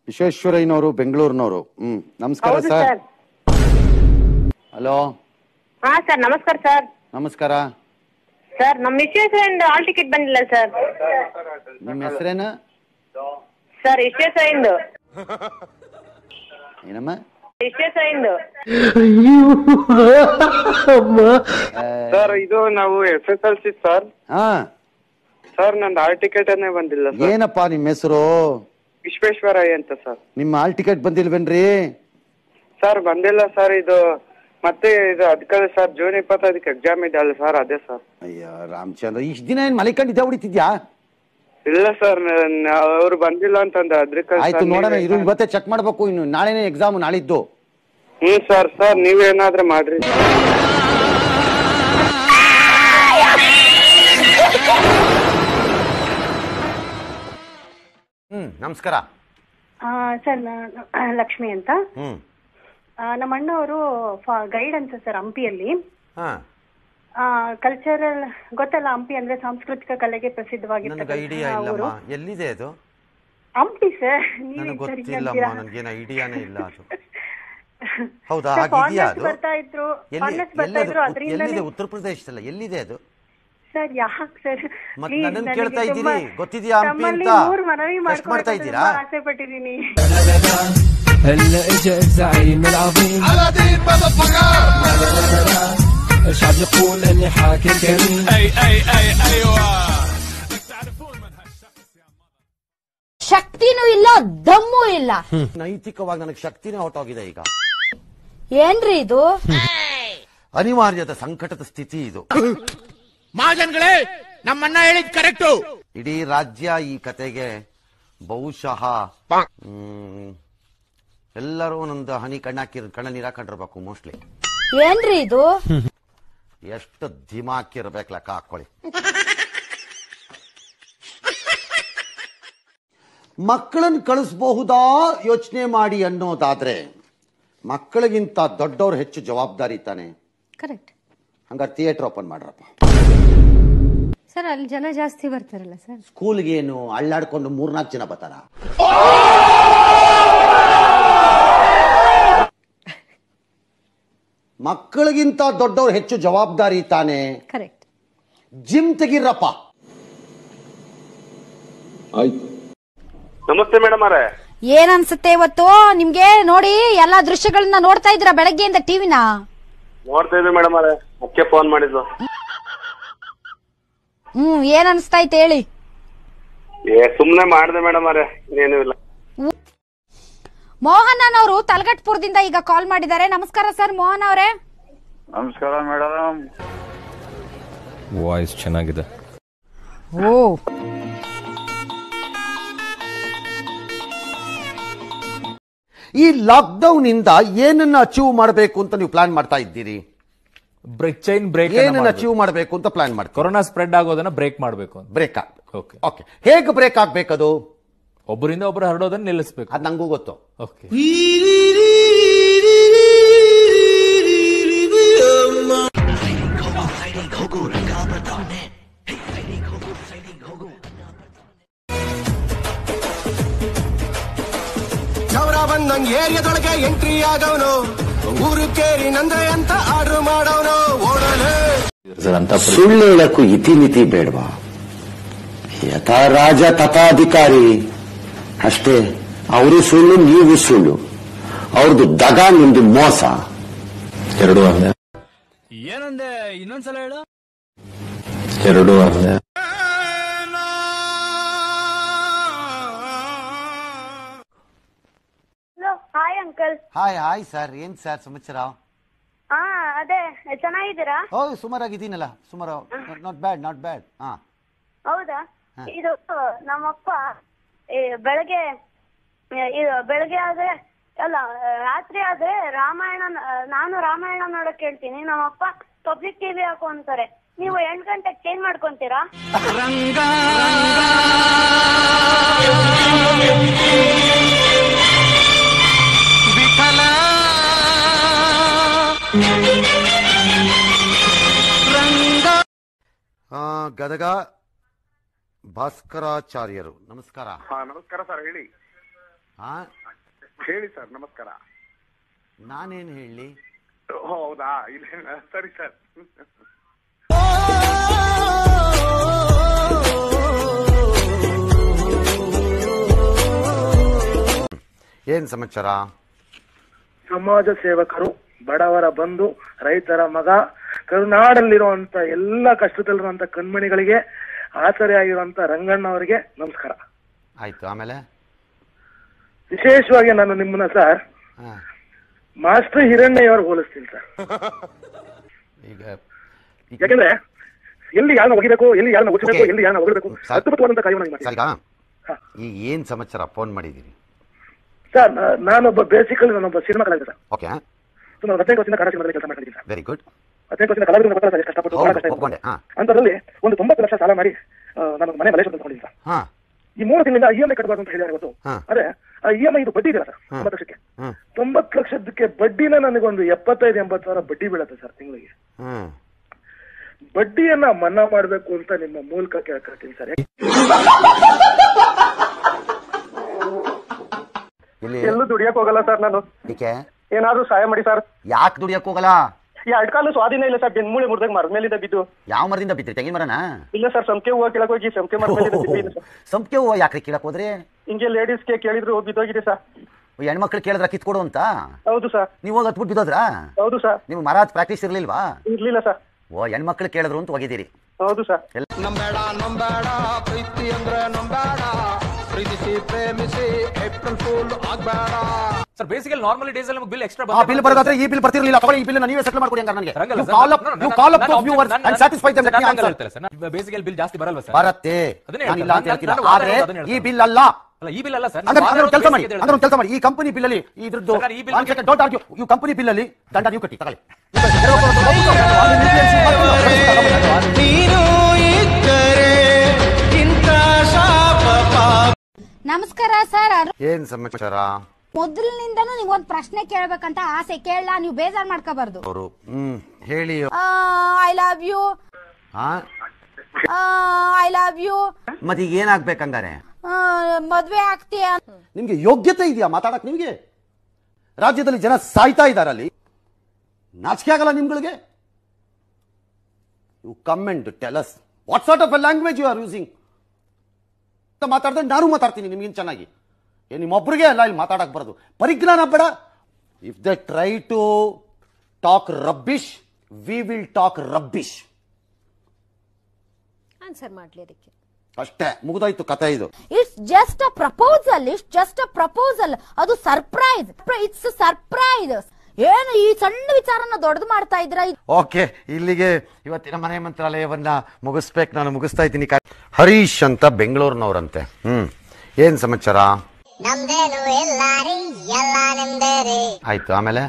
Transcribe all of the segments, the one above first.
ವಿಶ್ವೇಶ್ವರಯ್ಯನವರು ಬೆಂಗಳೂರಿನವರು ಹ್ಮ್ ನಮಸ್ಕಾರ ಹೌದು ಸರ್ ಸರ್ ಹಲೋ ಹಾ ಸರ್ ನಮಸ್ಕಾರ ಸರ್ ನಮಸ್ಕಾರ ಸರ್ ನಮ್ಮ ವಿಶ್ವೇಶ್ವರಿಂದ ಹಾಲ್ ಟಿಕೆಟ್ ಬಂದಿಲ್ಲ ಸರ್ ನಿಮ್ಮ ಹೆಸರೇನು ಸರ್ ವಿಶ್ವೇಶ್ವರಿಂದ ಏನಮ್ಮ ವಿಶ್ವೇಶ್ವರಿಂದ ಸರ್ ಇದು ನಾವು S S L C sir ಹಾ ಸರ್ ನಂದು ಹಾಲ್ ಟಿಕೆಟ್ ಅನ್ನೇ ಬಂದಿಲ್ಲ ಸರ್ ಏನಪ್ಪ ನಿಮ್ಮ ಹೆಸರು ವಿಶ್ವೇಶ್ವರಯ್ಯ ಅಂತ ಸರ್ ನಿಮ್ಮ ಹಾಲ್ ಟಿಕೆಟ್ ಬಂದಿಲ್ವೇನ್ರಿ ಸರ್ ಬಂದಿಲ್ಲ ಸರ್ ಇದು ಮತ್ತೆ ಇದು ಅದಕ್ಕೆ ಸರ್ ಜೂನ್ ಇಪ್ಪತ್ತೈದಕ್ಕೆ ಎಕ್ಸಾಮ್ ಇದೆ ಅಲ್ಲ ಸರ್ ಅದೇ ಸರ್ ಅಯ್ಯ ರಾಮಚಂದ್ರ ಇಷ್ಟ ದಿನ ಏನ್ ಮಲಿಕಂಡಿದ್ದ ಹೊಡಿತಿದ್ಯಾ ಇಲ್ಲ ಸರ್ ಅವ್ರು ಬಂದಿಲ್ಲ ಅಂತಂದ ಅದಕ್ಕೆ ಆಯ್ತು ನೋಡೋಣ ಇರು ಇವತ್ತೇ ಚೆಕ್ ಮಾಡ್ಬೇಕು ಇನ್ನು ನಾಳೆನೇ ಎಕ್ಸಾಮ್ ನಾಳಿದ್ದು ಹ್ಮ್ ಸರ್ ಸರ್ ನೀವೇನಾದ್ರೂ ಮಾಡ್ರಿ ಹ್ಮ್ ನಮಸ್ಕಾರ ಸರ್ ನಾನು ಲಕ್ಷ್ಮಿ ಅಂತ ಹ್ಮ್ ಆ, ನಮ್ಮ ಅಣ್ಣವರು ಗೈಡ್ ಅಂತ ಸರ್ ಹಂಪಿಯಲ್ಲಿ ಹಾ ಕಲ್ಚರಲ್ ಗೊತ್ತಲ್ಲ ಹಂಪಿ ಅಂದ್ರೆ ಸಾಂಸ್ಕೃತಿಕ ಕಲೆಗೆ ನನಗೆ ಪ್ರಸಿದ್ಧವಾಗಿರ್ತಕ್ಕಂಥ ಐಡಿಯಾ ಊರು ಇಲ್ಲಮ್ಮ ಎಲ್ಲಿದೆ ಅದು ಹಂಪಿ ಸರ್ ನನಗೆ ನೀವು ಸರಿ ಗೊತ್ತಿಲ್ಲಮ್ಮ ಅಂತೀರಾ? ನನಗೇನು ಐಡಿಯಾನೇ ಇಲ್ಲ ಅದು ಹೌದಾ ಸರ್, ಹಾಗಿದೆಯಾ foreigners ಅದು ಬರ್ತಾ ಇದ್ರು ಎಲ್ಲಿ foreigners ಬರ್ತಾ ಎಲ್ಲದು ಇದ್ರು ಎಲ್ಲಿದೆ ಅದರಿಂದನೇ ಉತ್ತರ ಪ್ರದೇಶದಲ್ಲ ಎಲ್ಲಿದೆ ಅದು ಸರ್ ಯಾಕೆ ಸರ್ ಮತ್ತ್ Please, ನನ್ನನ್ನ ನನಗೆ ಕೇಳ್ತಾ ತುಂಬಾ- ಇದ್ದೀರಿ? ಗೊತ್ತಿದ್ಯಾ ಹಂಪಿ ತಮ್ಮಲ್ಲಿ ಅಂತ? ಮೂರು ಮನವಿ ಟೆಸ್ಟ್ ಮಾಡ್ತಾ ಮಾಡ್ಕೊಳ್ಬೇಕು ಇದ್ದೀರಾ? ತುಂಬಾ ಆಸೆ ಪಟ್ಟಿದ್ದೀನಿ هلا اجا الزعيم العظيم الشعب يقول اني حاكم كريم ಶಕ್ತಿನೂ ಇಲ್ಲ ದಮ್ಮು ಇಲ್ಲ ನೈತಿಕವಾಗಿ ನನಗೆ ಶಕ್ತಿನೇ ಹೊರಟೋಗಿದೆ ಈಗ ಏನ್ರಿ ಇದು ಅನಿವಾರ್ಯದ ಸಂಕಟದ ಸ್ಥಿತಿ ಇದು ಮಹಾಜನ್ಗಳೇ ನಮ್ಮನ್ನ ಹೇಳಿದ್ ಕರೆಕ್ಟು ಇಡೀ ರಾಜ್ಯ ಈ ಕತೆಗೆ ಬಹುಶಃ ಹ್ಮ್, ಎಲ್ಲರೂ ಒಂದೊಂದು ಹನಿ ಕಣ್ಣಾಕಿ ಕಣ್ಣ ನೀರ್ ಹಾಕೊಂಡಿರ್ಬೇಕು ಮೋಸ್ಟ್ಲಿ ಏನ್ರಿ ಇದು ಎಷ್ಟು ಧಿಮಾಕಿರ್ಬೇಕು ಲೆಕ್ಕ ಹಾಕೊಳ್ಳಿ ಮಕ್ಕಳನ್ನ ಕಳಿಸಬಹುದಾ ಯೋಚನೆ ಮಾಡಿ ಅನ್ನೋದಾದ್ರೆ ಮಕ್ಕಳಿಗಿಂತ ದೊಡ್ಡವ್ರು ಹೆಚ್ಚು ಜವಾಬ್ದಾರಿ ತಾನೆ ಕರೆಕ್ಟ್ ಹಂಗಾರೆ ಥಿಯೇಟರ್ ಓಪನ್ ಮಾಡ್ರಪ್ಪ ಸರ್ ಅಲ್ಲಿ ಜನ ಜಾಸ್ತಿ ಬರ್ತಾರಲ್ಲ ಸರ್ ಸ್ಕೂಲ್ಗೇನು ಅಳ್ಳಾಡ್ಕೊಂಡು ಮೂರ್ನಾಲ್ಕು ಜನ ಬರ್ತಾರ ಮಕ್ಕಳಿಗಿಂತ ದೊಡ್ಡವ್ರು ಹೆಚ್ಚು ಜವಾಬ್ದಾರಿ ತಾನೆ ಕರೆಕ್ಟ್ ಜಿಮ್ ತೆಗಿರಪ್ಪ ನಮಸ್ತೆ ಮೇಡಮ್ ಅವರೇ ಏನ್ ಅನ್ಸುತ್ತೆ ಇವತ್ತು ನಿಮ್ಗೆ ನೋಡಿ ಎಲ್ಲಾ ದೃಶ್ಯಗಳನ್ನ ನೋಡ್ತಾ ಇದ್ದೀರಾ ಬೆಳಗ್ಗೆಯಿಂದ ಟಿವಿನ ನೋಡ್ತಾ ಇದ್ವಿ ಮೇಡಮ್ ಅವರೇ ಅದಕ್ಕೆ ಫೋನ್ ಮಾಡಿದ್ದು ಹ್ಮ್ ಏನ್ ಅನ್ಸ್ತಾ ಐತೆ ಹೇಳಿ ಏ ಸುಮ್ನೆ ಮಾಡಿದೆ ಮೇಡಮ್ ಅವರೇ ಏನು ಇಲ್ಲ ಮೋಹನ್ ಅವರು ತಲಗಟ್ಪುರದಿಂದ ಈಗ ಕಾಲ್ ಮಾಡಿದ್ದಾರೆ ನಮಸ್ಕಾರ ಸರ್ ಮೋಹನ್ ಅವರೇ ನಮಸ್ಕಾರ ಮೇಡಮ್ ವಾಯ್ಸ್ ಚೆನ್ನಾಗಿದೆ ಓ ಈ ಲಾಕ್ಡೌನ್ ಇಂದ ಏನನ್ನ ಅಚೀವ್ ಮಾಡಬೇಕು ಅಂತ ನೀವು ಪ್ಲಾನ್ ಮಾಡ್ತಾ ಇದ್ದೀರಿ ಬ್ರೇಕ್ ಚೈನ್ ಬ್ರೇಕ್ ಏನನ್ನ ಅಚೀವ್ ಮಾಡಬೇಕು ಅಂತ ಪ್ಲಾನ್ ಮಾಡ್ತೀವಿ ಕೊರೋನಾ ಸ್ಪ್ರೆಡ್ ಆಗೋದನ್ನ ಬ್ರೇಕ್ ಮಾಡಬೇಕು ಅಂತ ಬ್ರೇಕ್ ಓಕೆ ಓಕೆ ಹೇಗೆ ಬ್ರೇಕ್ ಆಗ್ಬೇಕದು ಒಬ್ಬರಿಂದ ಒಬ್ಬರು ಹರಡೋದನ್ನ ನಿಲ್ಲಿಸಬೇಕು ಅದ್ ನಂಗೂ ಗೊತ್ತು ಓಕೆ ಚೌರ ಬಂದಂಗ್ ಏರಿಯಾದೊಳಗೆ ಎಂಟ್ರಿ ಆಗವನು ಊರು ಕೇರಿ ನಂದ್ರೆ ಅಂತ ಆರ್ಡರ್ ಮಾಡವನು ಓಡಲೆ ಸುಳ್ಳು ಹೇಳಕ್ಕೂ ಇತಿಮಿತಿ ಬೇಡವಾ ಯಥಾ ರಾಜ ತಥಾಧಿಕಾರಿ ಅಷ್ಟೇ ಅವರು ಸುಳ್ಳು ನೀವು ಸುಳ್ಳು ಅವ್ರದ್ದು ದಗ ನಿಮ್ದು ಮೋಸ ಎರಡು ಅಲ್ಲೇ ಏನಂದೆ ಇನ್ನೊಂದ್ಸಲ ಹೇಳು ಎರಡು ಅಲ್ಲೇ hello hi uncle hi hi sir ಏನ್ ಸರ್ ಸಮಾಚಾರ ಹಾ ಅದೇ ಚೆನ್ನಾಗಿದ್ದೀರಾ ಓ ಸುಮಾರಾಗಿದ್ದೀನಲ್ಲ ಸುಮಾರು ನಾಟ್ ಬ್ಯಾಡ್ ನಾಟ್ ಬ್ಯಾಡ್ ಹಾ ಹೌದಾ ಇದು ನಮ್ಮಪ್ಪ ಈ ಬೆಳಗ್ಗೆ ಏ, ಇದು ಬೆಳಗ್ಗೆ ಆದ್ರೆ ಅಲ್ಲ ರಾತ್ರಿ ಆದ್ರೆ ರಾಮಾಯಣ ನಾನು ರಾಮಾಯಣ ನೋಡಕ್ ಹೇಳ್ತೀನಿ ನಮ್ಮಪ್ಪ ಪಬ್ಲಿಕ್ ಟಿವಿ ಹಾಕು ಅಂತಾರೆ ನೀವು ಎಂಟು ಗಂಟೆಗೆ ಚೇಂಜ್ ಮಾಡ್ಕೊಂತೀರಾ ಆ, ಗದಗ ಭಾಸ್ಕರಾಚಾರ್ಯರು ನಮಸ್ಕಾರ ಹಾ ನಮಸ್ಕಾರ ಸರ್ ಹೇಳಿ ಹಾ ಹೇಳಿ ಸರ್ ನಮಸ್ಕಾರ ನಾನೇನು ಹೇಳಿ ಹೌದಾ ಇಲ್ಲ ಸರಿ ಸರ್ ಏನ್ ಸಮಾಚಾರ ಸಮಾಜ ಸೇವಕರು ಬಡವರ ಬಂಧು ರೈತರ ಮಗ ಕರುನಾಡಲ್ಲಿರುವಂತ ಎಲ್ಲ ಕಷ್ಟದಲ್ಲಿರುವಂತ ಕಣ್ಮಣಿಗಳಿಗೆ ಆಸರೆ ಆಗಿರುವಂತ ರಂಗಣ್ಣ ಅವರಿಗೆ ನಮಸ್ಕಾರ ಆಯ್ತು ಆಮೇಲೆ ವಿಶೇಷವಾಗಿ ನಾನು ನಿಮ್ಮನ್ನ ಸರ್ ಹಾ. ಮಾಸ್ಟರ್ ಹಿರಣ್ಣಯ್ಯ ಅವ್ರು ಹೋಲಿಸ್ತೀನಿ ಸರ್ ಈಗ ಯಾಕಂದ್ರೆ ಎಲ್ಲಿ ಯಾರನ್ನ ಒಗಿಬೇಕು ಎಲ್ಲಿ ಯಾರನ್ನ ಉಚ್ಚಬೇಕು Okay. ಎಲ್ಲಿ ಯಾರನ್ನ ಒಗಬೇಕು ಸರ್- ಅದ್ಭುತವಾದಂತ ಕಾರ್ಯವನ್ನು ಮಾಡಿ ಸರಿಗಾ ಈಗ ಏನ್ ಸಮಾಚಾರ ಫೋನ್ ಮಾಡಿದ್ದೀರಿ ಸರ್ ನಾ- ನಾನೊಬ್ಬ ಬೇಸಿಕಲಿ ನಾನೊಬ್ಬ ಸಿನಿಮಾ ಕಲಾವಿದ ಸರ್ ಓಕೆ ಸೊ ನಾನು ಹದಿನೈದು ವರ್ಷದಿಂದ ಕನ್ನಡ ಸಿನಿಮಾದಲ್ಲಿ ಕೆಲಸ ಮಾಡ್ತಿದ್ದೀನಿ ಸರ್ ವೆರಿ ಗುಡ್ ಹದಿನೈದು ವರ್ಷದಿಂದ ಕಲಾವಿದ ಗೊತ್ತಲ್ಲ ಸರ್ ಎಷ್ಟು ಕಷ್ಟಪಟ್ಟು ಬಹಳ ಕಷ್ಟ ಹೌದು ಇದೆ. ಒಪ್ಕೊಂಡೆ ಹಾ ಅಂತದ್ರಲ್ಲಿ ಒಂದು ತೊಂಬತ್ತು ಲಕ್ಷ ಸಾಲ ಮಾಡಿ ಆ, ನಾನು ಮನೆ ಮಲೇಶ್ ಅಂತ ತಗೊಂಡಿದ್ದೀನಿ ಸರ್ ಹಾ ಈ ಮೂರು ತಿಂಗಳಿಂದ ಇ ಎಂ ಐ ಕಟ್ಟಬಾರ್ದು ಅಂತ ಹೇಳಿದ್ದಾರೆ ಇವತ್ತು ಹಾ. ಅದೇ ಆ ಇ ಎಂ ಐ ಇದು ಬಡ್ಡಿ ಇದೆಯಲ್ಲ ಸರ್ ಹಾ. ತೊಂಬತ್ತು ಲಕ್ಷಕ್ಕೆ ಹ್ಮ್ ತೊಂಬತ್ತು ಲಕ್ಷದಕ್ಕೆ ಬಡ್ಡಿನ ನನಗೊಂದು ಎಪ್ಪತ್ತೈದು ಎಂಬತ್ತು ಸಾವಿರ ಬಡ್ಡಿ ಬೀಳುತ್ತೆ ಸರ್ ತಿಂಗಳಿಗೆ ಹ್ಮ್ ಬಡ್ಡಿಯನ್ನ ಮನ್ನಾ ಮಾಡಬೇಕು ಅಂತ ನಿಮ್ಮ ಮೂಲಕ ಕೇಳ್ಕೊಳ್ತೀನಿ ಸರ್ ಇಲ್ಲಿ ಎಲ್ಲೂ ದುಡಿಯಕ್ ಹೋಗಲ್ಲ ಸರ್ ನಾನು ಏಕೆ ಏನಾದ್ರೂ ಸಹಾಯ ಮಾಡಿ ಸರ್ ಯಾಕೆ ದುಡಿಯಕ್ ಹೋಗಲ್ಲ ಈ ಅಡ್ಕಾಲು ಸ್ವಾಧೀನ ಇಲ್ಲ ಸರ್ ಬೆನ್ಮೂಳೆ ಮುರಿದಾಗ ಮರದ ಮೇಲಿಂದ ಬಿದ್ದು ಯಾವ ಮರದಿಂದ ಬಿದ್ರಿ ತೆಂಗಿನ ಮರನ ಇಲ್ಲ ಸರ್ ಸಂಖ್ಯೆ ಹೂವು ಕೆಳಗೆ ಹೋಗಿ ಸಂಖ್ಯೆ ಮರದ ಮೇಲಿಂದ ಬಿದ್ದಿದ್ದೀನಿ ಸರ್ ಸಂಪಿಗೆ ಹೂವು ಯಾಕ್ರಿ ಕೀಳಕ್ ಹೋದ್ರಿ ಹಿಂಗೆ ಲೇಡೀಸ್ಗೆ ಕೇಳಿದ್ರು ಬಿದ್ದೋಗಿದೆ ಸರ್ ಹೆಣ್ಮಕ್ಳು ಕೇಳಿದ್ರ ಕಿತ್ಕೊಡು ಅಂತ ಹೌದು ಸರ್ ನೀವು ಹೋಗಿ ಹತ್ಬಿಟ್ಟು ಬಿದ್ದೋದ್ರಾ ಹೌದು ಸರ್ ನೀವು ಮರ ಪ್ರಾಕ್ಟೀಸ್ ಇರ್ಲಿಲ್ವಾ ಇರ್ಲಿಲ್ಲ ಸರ್ ಓ ಹೆಣ್ಮಕ್ಳು ಕೇಳಿದ್ರು ಅಂತ ಹೋಗಿದ್ದೀರಿ ಹೌದು ಸರ್ ನಂಬೇಡ ನಂಬೇಡ ಪ್ರೀತಿ ಅಂದ್ರೆ ನಂಬೇಡ ಪ್ರೀತಿಸಿ ಪ್ರೇಮಿಸಿ ಏಪ್ರಿಲ್ ಫೂಲ್ ಆಗ್ಬೇಡ ಸರ್ ಬೇಸಿಕಲಿ ನಾರ್ಮಲಿ ಡೇಸ್ ಅಲ್ಲಿ ಬಿಲ್ ಎಕ್ಸ್ಟ್ರಾ ಆ ಬಿಲ್ ಬರೋದಾದ್ರೆ ಈ ಬಿಲ್ ಬರ್ತಿರ್ಲಿಲ್ಲ ತಗೊಳ್ಳಿ ಈ ಬಿಲ್ ನೀವೇ ಸೆಟ್ಲ್ ಮಾಡ್ಕೊಡಿ ಹಂಗಾರೆ ನನಗೆ ರಂಗಲ್ಲ You call up you call up those viewers and satisfy them let me answer. Basically bill ಜಾಸ್ತಿ ಬರಲ್ವಾ ಸರ್ ಬರತ್ತೆ ಅದನ್ನೇ ನಾನು ಇಲ್ಲ ಅಂತ ಹೇಳ್ತೀನಿ. ಹೇಳ್ತಿಲ್ಲ ನಾನು ವಾದ ಆದ್ರೆ ಇರೋದು ಅದನ್ನೇ ಈ ಹೇಳ್ತೀನಿ. ಬಿಲ್ ಅಲ್ಲ ಅಲ್ಲ ಈ ಬಿಲ್ ಅಲ್ಲ ಸರ್ ಅಂದ್ರೆ ಅಂದ್ರೆ ಕೆಲಸ ಮಾಡಿ ಬೇಸಿಗೆ ಅಂದ್ರೆ ಒಂದು ಕೆಲಸ ಮಾಡಿ ಈ ಕಂಪನಿ ಬಿಲ್ ಅಲ್ಲಿ ಇದ್ರದ್ದು ಸರ್, ಈ bill ಬಗ್ಗೆ- ಡೋಂಟ್ ಆರ್ಗ್ಯೂ ಈ ಕಂಪನಿ ಬಿಲ್ ಅಲ್ಲಿ ದಂಡ ನೀವು ಕಟ್ಟಿ ತಗೊಳ್ಳಿ ನೀನು ಇದ್ದರೆ ಇಂಥ ಶಾಪ ನಮಸ್ಕಾರ ಸರ್ ಏನ್ ಸಮಾಚಾರ ಮೊದಲಿನಿಂದನೂ ನಿಮ್ಗೊಂದು ಪ್ರಶ್ನೆ ಕೇಳ್ಬೇಕಂತ ಆಸೆ ಕೇಳಲ್ಲ ನೀವು ಬೇಜಾರ್ ಮಾಡ್ಕೋಬಾರ್ದು ಅವರು ಹ್ಮ್ ಹೇಳಿ ಐ ಲವ್ ಯು ಹಾ ಐ ಲವ್ ಯು ಮತ್ತೆ ಈಗ ಏನಾಗ್ಬೇಕಂಗಾರೆ ಮದ್ವೆ ಆಗ್ತೀಯ ನಿಮ್ಗೆ ಯೋಗ್ಯತೆ ಇದೆಯಾ ಮಾತಾಡಕ್ ನಿಮ್ಗೆ ರಾಜ್ಯದಲ್ಲಿ ಜನ ಸಾಯ್ತಾ ಇದ್ದಾರೆ ಅಲ್ಲಿ ನಾಚಿಕೆ ಆಗಲ್ಲ ನಿಮ್ಗಳಿಗೆ you comment tell us what sort of a language you are using ಮಾತಾಡಿದ್ರೆ ನಾನು ಮಾತಾಡ್ತೀನಿ ನಿಮ್ಗಿನ್ ಚೆನ್ನಾಗಿ ಏ ನಿಮ್ಮೊಬ್ರಿಗೆ ಅಲ್ಲ ಇಲ್ಲಿ ಮಾತಾಡಕ್ ಬರೋದು ಪರಿಜ್ಞಾನ ಬೇಡ if they try to talk rubbish we will talk rubbish answer ಮಾಡ್ಲಿ ಅದಕ್ಕೆ ಅಷ್ಟೇ ಮುಗಿದೋಯ್ತು ಕತೆ ಇದು it's just a proposal it's just a proposal ಅದು ಸರ್ಪ್ರೈಸ್ ಇಟ್ಸ್ ಸರ್ಪ್ರೈಸ್ ಏನು ಈ ಸಣ್ಣ ವಿಚಾರನ ದೊಡ್ಡದು ಮಾಡ್ತಾ ಇದ್ರ ಓಕೆ ಇಲ್ಲಿಗೆ ಇವತ್ತಿನ ಮನೆ ಮಂತ್ರಾಲಯವನ್ನ ಮುಗಿಸ್ಬೇಕು ನಾನು ಮುಗಿಸ್ತಾ ಇದ್ದೀನಿ ಕಾ- ಹರೀಶ್ ಅಂತ ಬೆಂಗಳೂರಿನವ್ರಂತೆ ಹ್ಮ್ ಏನ್ ಸಮಾಚಾರ ನಮ್ದೇನು ಇಲ್ಲ ರೀ ಎಲ್ಲ ನಿಮ್ದೇ ರೀ ಆಯ್ತು ಆಮೇಲೆ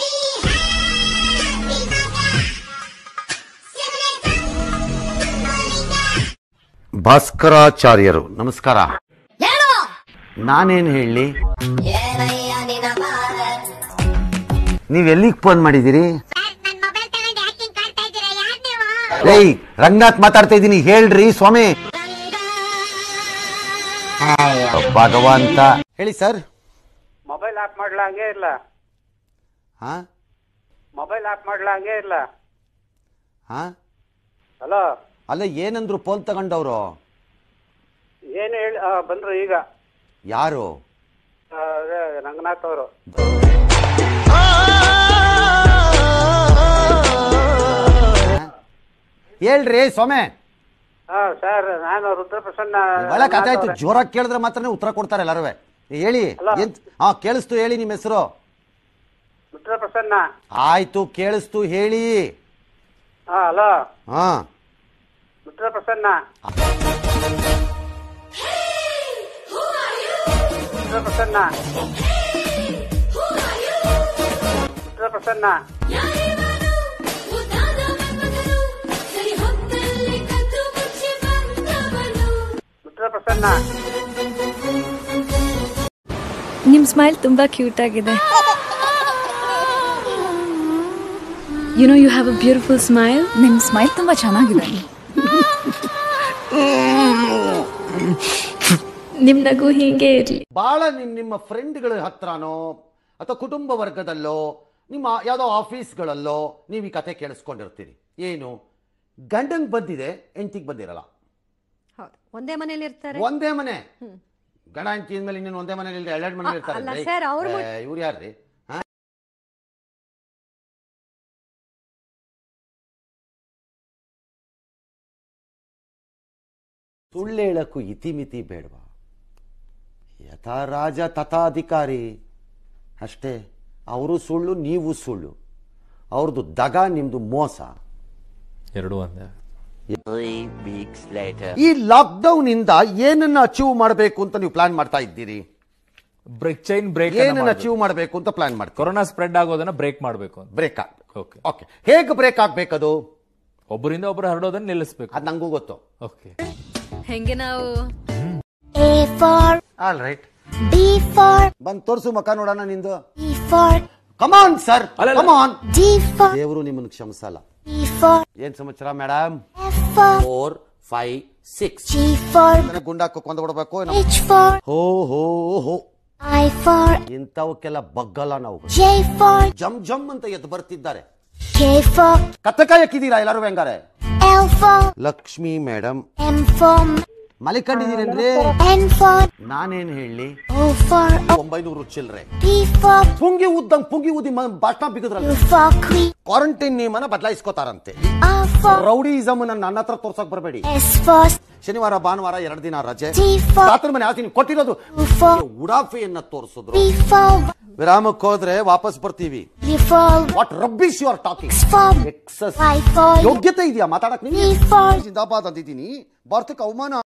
ಭಾಸ್ಕರಾಚಾರ್ಯರು ನಮಸ್ಕಾರ ನಾನೇನ್ ಹೇಳಿ ನೀವ್ ಎಲ್ಲಿಗೆ ಫೋನ್ ಮಾಡಿದಿರಿ ಏಯ್ ರಂಗನಾಥ್ ಮಾತಾಡ್ತಾ ಇದ್ದೀನಿ ಹೇಳ್ರಿ ಸ್ವಾಮಿ ಭಗವಂತ ಹೇಳಿ ಸರ್ ಮೊಬೈಲ್ ಆಫ್ ಮಾಡ್ಲಾ ಹಂಗೆ ಇಲ್ಲ ಹಾ ಮೊಬೈಲ್ ಆಫ್ ಮಾಡ್ಲಾ ಹಂಗೆ ಇಲ್ಲ ಹಾ ಹಲೋ ಅಲ್ಲ ಏನಂದ್ರು ಫೋನ್ ತಗೊಂಡವ್ರು ಏನು ಹೇಳಿ ಆ, ಬಂದ್ರು ಈಗ ಯಾರು ಆ, ಅದೇ ರಂಗನಾಥ್ ಅವರು ಹೇಳ್ರಿ ಸ್ವಾಮಿ ಹಾ ಸರ್ ನಾನು ರುದ್ರಪ್ರಸನ್ನ ಒಳ್ಳೆ ಕಥೆ ಆಯ್ತು ಜೋರಾಗಿ ಕೇಳಿದ್ರೆ ಮಾತ್ರನೇ ಉತ್ತರ ಕೊಡ್ತಾರೆ ಎಲ್ಲರೂ ಹೇಳಿ ಏನ್ ಹಾ ಕೇಳಿಸ್ತು ಹೇಳಿ ನಿಮ್ಮ ಹೆಸರು ರುದ್ರಪ್ರಸನ್ನ ಆಯ್ತು ಕೇಳಿಸ್ತು ಹೇಳಿ ಹಾ ಹಲೋ ಹಾ ರುದ್ರಪ್ರಸನ್ನ ರುದ್ರಪ್ರಸನ್ನ ರುದ್ರಪ್ರಸನ್ನ ರುದ್ರಪ್ರಸನ್ನ ನಿಮ್ ಸ್ಮೈಲ್ ತುಂಬಾ ಕ್ಯೂಟ್ ಆಗಿದೆ you know you have a beautiful smile ನಿಮ್ ಸ್ಮೈಲ್ ತುಂಬಾ ಚೆನ್ನಾಗಿದೆ ನಿಮ್ ನಗು ಹೀಗೆ ಇರ್ಲಿ ಬಹಳ ನಿಮ್ ನಿಮ್ಮ ಫ್ರೆಂಡ್ಗಳ ಹತ್ರನೋ ಅಥವಾ ಕುಟುಂಬ ವರ್ಗದಲ್ಲೋ ನಿಮ್ಮ ಯಾವುದೋ ಆಫೀಸ್ಗಳಲ್ಲೋ ನೀವು ಈ ಕತೆ ಕೇಳಿಸ್ಕೊಂಡಿರ್ತೀರಿ ಏನು ಗಂಡಂಗ್ ಬಂದಿದೆ ಹೆಂಡತಿಗೆ ಬಂದಿರಲ್ಲ ಹೌದು ಒಂದೇ ಮನೇಲಿ ಇರ್ತಾರೆ ಒಂದೇ ಮನೆ ಗಂಡ ಹೆಂಡತಿ ಮೇಲೆ ಇನ್ನೇನು ಒಂದೇ ಮನೇಲಿ ಇಲ್ರಿ ಎರಡೆರಡು ಮನೇಲಿ ಇರ್ತಾರೆ ಅಲ್ಲ sir, ಅವ್ರು ಮುಟ್- ಇವ್ರು ಯಾರ್ರಿ ಹಾ? ಸುಳ್ಳು ಹೇಳಕ್ಕೂ ಇತಿಮಿತಿ ಬೇಡವಾ ಯಥಾ ರಾಜ ತಥಾಧಿಕಾರಿ ಅಷ್ಟೇ ಅವರು ಸುಳ್ಳು ನೀವು ಸುಳ್ಳು ಅವ್ರದ್ದು ದಗ ನಿಮ್ದು ಮೋಸ ಎರಡು ಒಂದೇ ಈ ಲಾಕ್ಡೌನ್ ಇಂದ ಏನನ್ನ ಅಚೀವ್ ಮಾಡಬೇಕು ಅಂತ ನೀವು ಪ್ಲಾನ್ ಮಾಡ್ತಾ ಇದ್ದೀರಿ ಬ್ರೇಕ್ ಚೈನ್ ಬ್ರೇಕ್ ಏನನ್ನ ಅಚೀವ್ ಮಾಡಬೇಕು ಅಂತ ಪ್ಲಾನ್ ಮಾಡ್ತೀವಿ ಕೊರೋನಾ ಸ್ಪ್ರೆಡ್ ಆಗೋದನ್ನ ಬ್ರೇಕ್ ಮಾಡಬೇಕು ಅಂತ ಬ್ರೇಕ್ ಆಗ್ಬೇಕು ಓಕೆ ಓಕೆ ಹೇಗೆ ಬ್ರೇಕ್ ಆಗ್ಬೇಕದು ಒಬ್ಬರಿಂದ ಒಬ್ಬರು ಹರಡೋದನ್ನ ನಿಲ್ಲಿಸಬೇಕು ಅದು ನಂಗೂ ಗೊತ್ತು ಓಕೆ ಹೆಂಗೆ ನಾವು A for all right B for ಬಂದ್ ತೋರ್ಸು ಮಕ ನೋಡೋಣ ನಿಂದು E for come on sir come on D for ದೇವರು ನಿಮ್ಮನ್ನು ಕ್ಷಮಿಸಲ್ಲ E for ಏನ್ ಸಮಾಚಾರ madam F for four five six G for ಗುಂಡಾಕ ಕೊಂದ ಬಿಡ್ಬೇಕು H for ಹೋ ಹೋ ಹೋ I for ಇಂಥವಕ್ಕೆಲ್ಲ ಬಗ್ಗಲ್ಲ ನಾವು J for ಜಮ್ ಜಮ್ ಅಂತ ಎದ್ದು ಬರ್ತಿದ್ದಾರೆ K for ಕತ್ತಕಾಯಕಿದ್ದೀರಾ ಎಲ್ಲರೂ ಹೆಂಗಾರೆ L for Lakshmi madam M for ಮಲಿಕೊಂಡಿದ್ದೀರೇನ್ರಿ N for ನಾನೇನ್ ಹೇಳಿ O for ಒಂಬೈನೂರು ಚಿಲ್ರೆ P for ಪುಂಗಿ ಉದ್ದಂಗ್ ಪುಂಗಿ ಉದ್ದಿ ಭಾಷಣ Q ಬಿಗಿದ್ರಲ್ಲ for Queen ಕ್ವಾರಂಟೈನ್ ನಿಯಮನ ಬದಲಾಯಿಸ್ಕೋತಾರಂತೆ R for ರೌಡಿಸಮ್ ನನ್ನ ನನ್ನ ಹತ್ರ ತೋರ್ಸಕ್ ಬರಬೇಡಿ S for ಶನಿವಾರ ಭಾನುವಾರ ಎರಡು ದಿನ ರಜೆ T for ರಾತ್ರಿ ಮನೆ ಆಸ್ತಿ ಕೊಟ್ಟಿರೋದು U for ಉಡಾಫೆಯನ್ನ ತೋರಿಸಿದ್ರು B for ವಿರಾಮಕ್ಕೆ ಹೋದ್ರೆ ವಾಪಸ್ ಬರ್ತೀವಿ D for what rubbish you are talking X for excess Y for ಯೋಗ್ಯತೆ ಇದೆಯಾ ಮಾತಾಡಕ್ E for ಜಿಂದಾಬಾದ್ ಅಂದಿದ್ದೀನಿ ಭಾರತಕ್ಕೆ ಅವಮಾನ